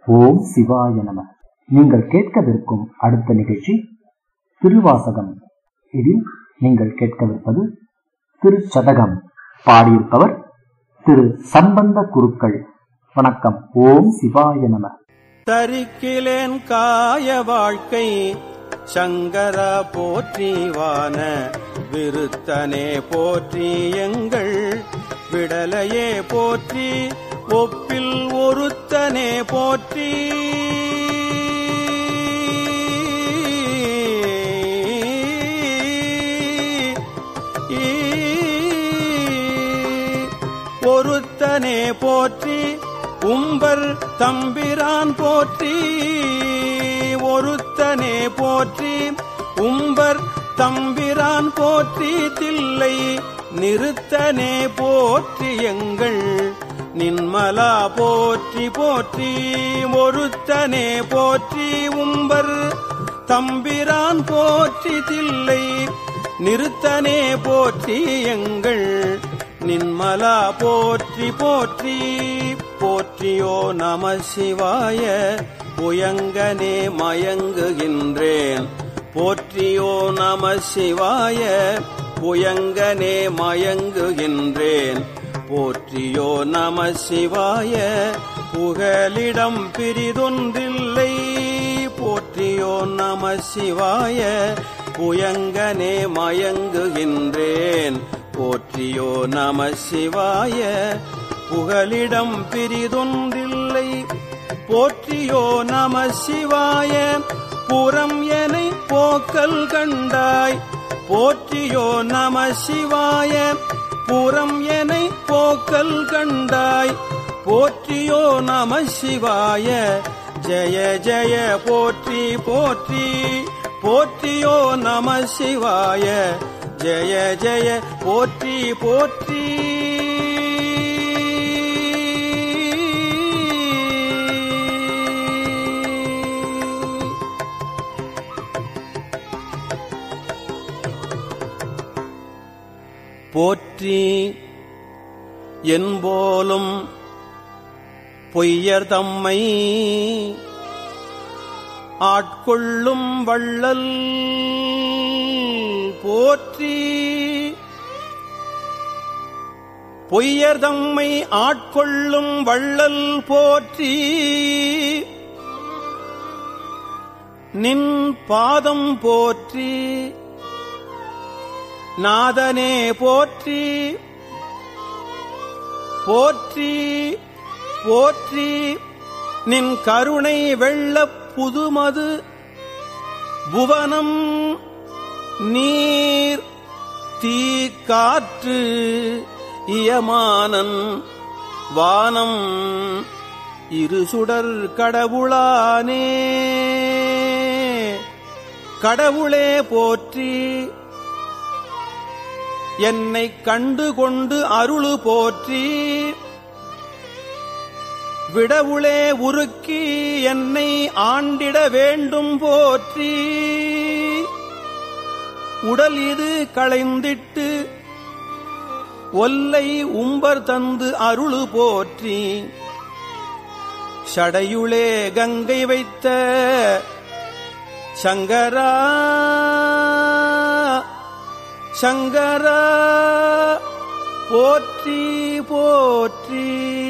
ஓம் சிவாய நம நீங்கள் கேட்கவிருக்கும் அடுத்த நிகழ்ச்சி திருவாசகம் இதில் நீங்கள் கேட்கவிருப்பது திருச்சதகம் பாடியிருப்பவர் திரு சம்பந்த குருக்கள் வணக்கம் ஓம் சிவாய நம தரிக்கிலேன் காய வாழ்க்கை சங்கரா போற்றிவான விருத்தனே போற்றி எங்கள் விடலையே போற்றி ஒப்பில் ஒருத்தனே போற்றி ஒருத்தனே போற்றி உம்பர் தம்பிரான் போற்றி ஒருத்தனே போற்றி உம்பர் தம்பிரான் போற்றி தில்லை நிறுத்தனே போற்றி எங்கள் நின்மலா போற்றி போற்றி ஒருத்தனே போற்றி உம்பர் தம்பிரான் போற்றி தில்லை நிறுத்தனே போற்றி எங்கள் நின்மலா போற்றி போற்றி போற்றியோ நம சிவாய புயங்கனே மயங்குகின்றேன் போற்றியோ நம சிவாய புயங்கனே மயங்குகின்றேன் போற்றியோ நம சிவாய புகலிடம் பிரிதொன்றில்லை போற்றியோ நம சிவாய புயங்கனே மயங்குகின்றேன் போற்றியோ நம சிவாய புகலிடம் பிரிதொன்றில்லை போற்றியோ நம சிவாய புறம் என போக்கல் கண்டாய் போற்றியோ நம சிவாய புறம் என போக்கல் கண்டாய் போற்றியோ நம சிவாய ஜய ஜய போற்றி போற்றி போற்றியோ நம சிவாய ஜய ஜய போற்றி போற்றி போற்றி என்போலும் பொய்யர் தம்மை ஆட்கொள்ளும் வள்ளல் போற்றி பொய்யர் தம்மை ஆட்கொள்ளும் வள்ளல் போற்றி நின் பாதம் போற்றி நாதனே போற்றி போற்றி போற்றி நின் கருணை வெள்ளப் புதுமது புவனம் நீர் தீ காற்று இயமானன் வானம் இருசுடர் கடவுளானே கடவுளே போற்றி என்னை கண்டு கொண்டு அருளு போற்றி விடவுளே உருக்கி என்னை ஆண்டிட வேண்டும் போற்றி உடல் இது களைந்திட்டு ஒல்லை உம்பர் தந்து அருளு போற்றி சடையுளே கங்கை வைத்த சங்கரா சங்கரா போற்றி போற்றி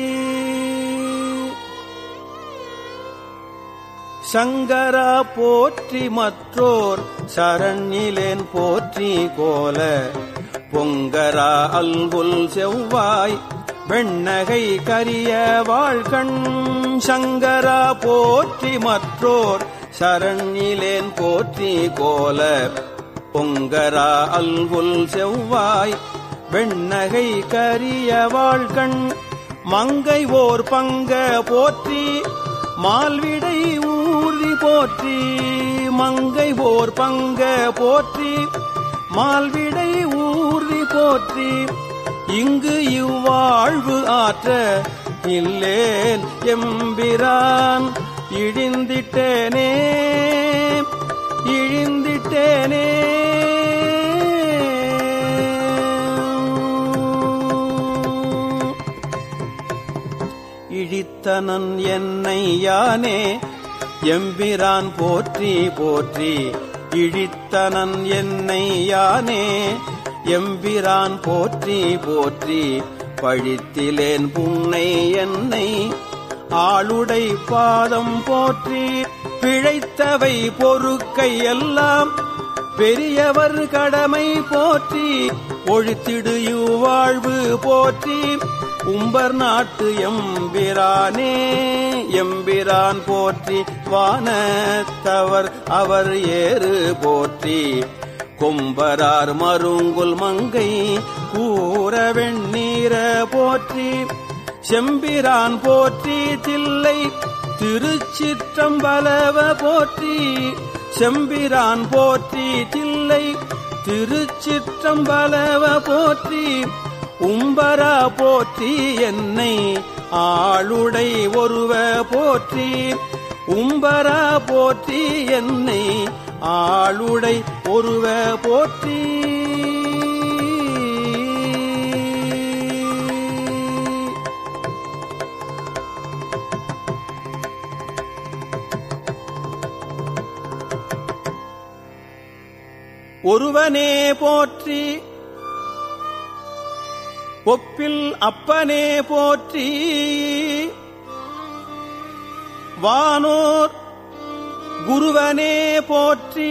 சங்கரா போற்றி மற்றோர் சரண்யிலேன் போற்றி கோல பொங்கரா அல்குல் செவ்வாய் வெண்ணகை கரிய வாழ்கண் சங்கரா போற்றி மற்றோர் சரண்யிலேன் போற்றி கோல பொங்கரா அல்குல் செவ்வாய் வெண்ணகை கரிய வாழ்கண் மங்கை ஓர் பங்க போற்றி மால்விடை ஊர்தி போற்றி மங்கை ஓர் பங்க போற்றி மால்விடை ஊர்தி போற்றி இங்கு இவ்வாழ்வு ஆற்ற இல்லேன் எம்பிரான் இழிந்திட்டேனே இழிந்திட்டேனே இழித்த இழித்தனன் என்னை யானே எம்பிரான் போற்றி போற்றி இழித்தனன் என்னை யானே எம்பிரான் போற்றி போற்றி பழித்திலேன் புன்னை என்னை ஆளுடை பாதம் போற்றி பிழைத்தவை பொறுக்கை எல்லாம் பெரியவர் கடமை போற்றி ஒழித்திடு வாழ்வு போற்றி உம்பர் நாட்டு எம்பிரானே எம்பிரான் போற்றி வானத்தவர் அவர் ஏறு போற்றி கொம்பரார் மருங்குல் மங்கை கூற வெண்ணீர போற்றி செம்பிரான் போற்றி தில்லை திருச்சிற்றம்பலவ போற்றி செம்பிரான் போற்றி தில்லை திருச்சிற்றம்பலவ போற்றி உம்பரா போற்றி என்னை ஆளுடை ஒருவ போற்றி உம்பரா போற்றி என்னை ஆளுடை ஒருவ போற்றி ஒருவனே போற்றி ஒப்பில் அப்பனே போற்றி வானோர் குருவனே போற்றி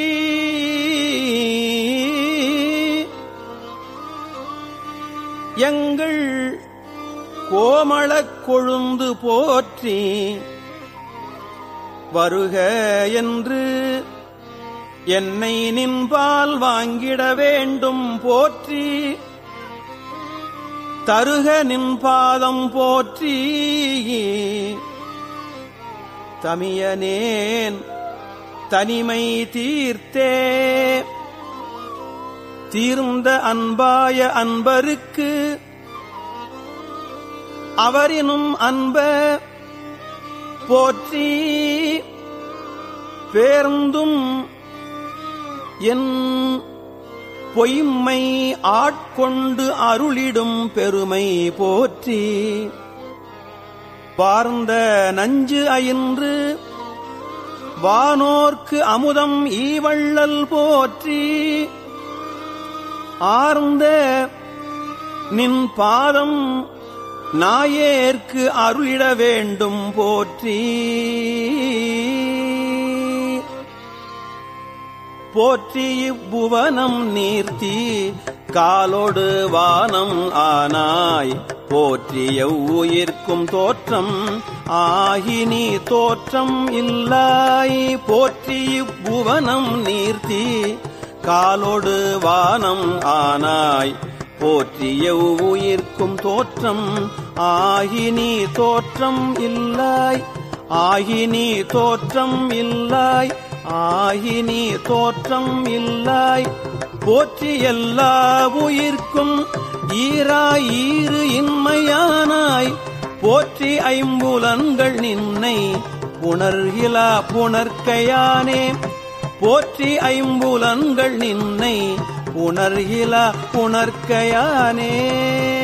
எங்கள் கோமளக் கொழுந்து போற்றி வருக என்று என்னை நின்பால் வாங்கிட வேண்டும் போற்றி தருக நின் பாதம் போற்றி தமியனேன் தனிமை தீர்த்தே தீர்ந்த அன்பாய அன்பருக்கு அவரினும் அன்ப போற்றி பேர்ந்தும் என் பொய்மை ஆட்கொண்டு அருளிடும் பெருமை போற்றி பார்ந்த நஞ்சு அயின்று வானோர்க்கு அமுதம் ஈவள்ளல் போற்றி ஆர்ந்த நின் பாதம் நாயேற்கு அருளிட வேண்டும் போற்றி போற்றி இப்புவனம் நீர்த்தி காலோடு வானம் ஆனாய் போற்றிய உயிர்க்கும் தோற்றம் ஆகி நீ தோற்றம் இல்லாய் போற்றி இப்புவனம் நீர்த்தி காலோடு வானம் ஆனாய் போற்றிய உயிர்க்கும் தோற்றம் ஆகி நீ தோற்றம் இல்லாய் ஆகி நீ தோற்றம் இல்லாய் ஆகி நீ தோற்றம் இல்லாய் போற்றி எல்லா உயிர்க்கும் ஈராய் ஈறு இன்மையானாய் போற்றி ஐம்புலன்கள் நின்னை புணர்கிலா புணர்க்கையானே போற்றி ஐம்புலன்கள் நின்னை புணர்கிலா புணர்க்கையானே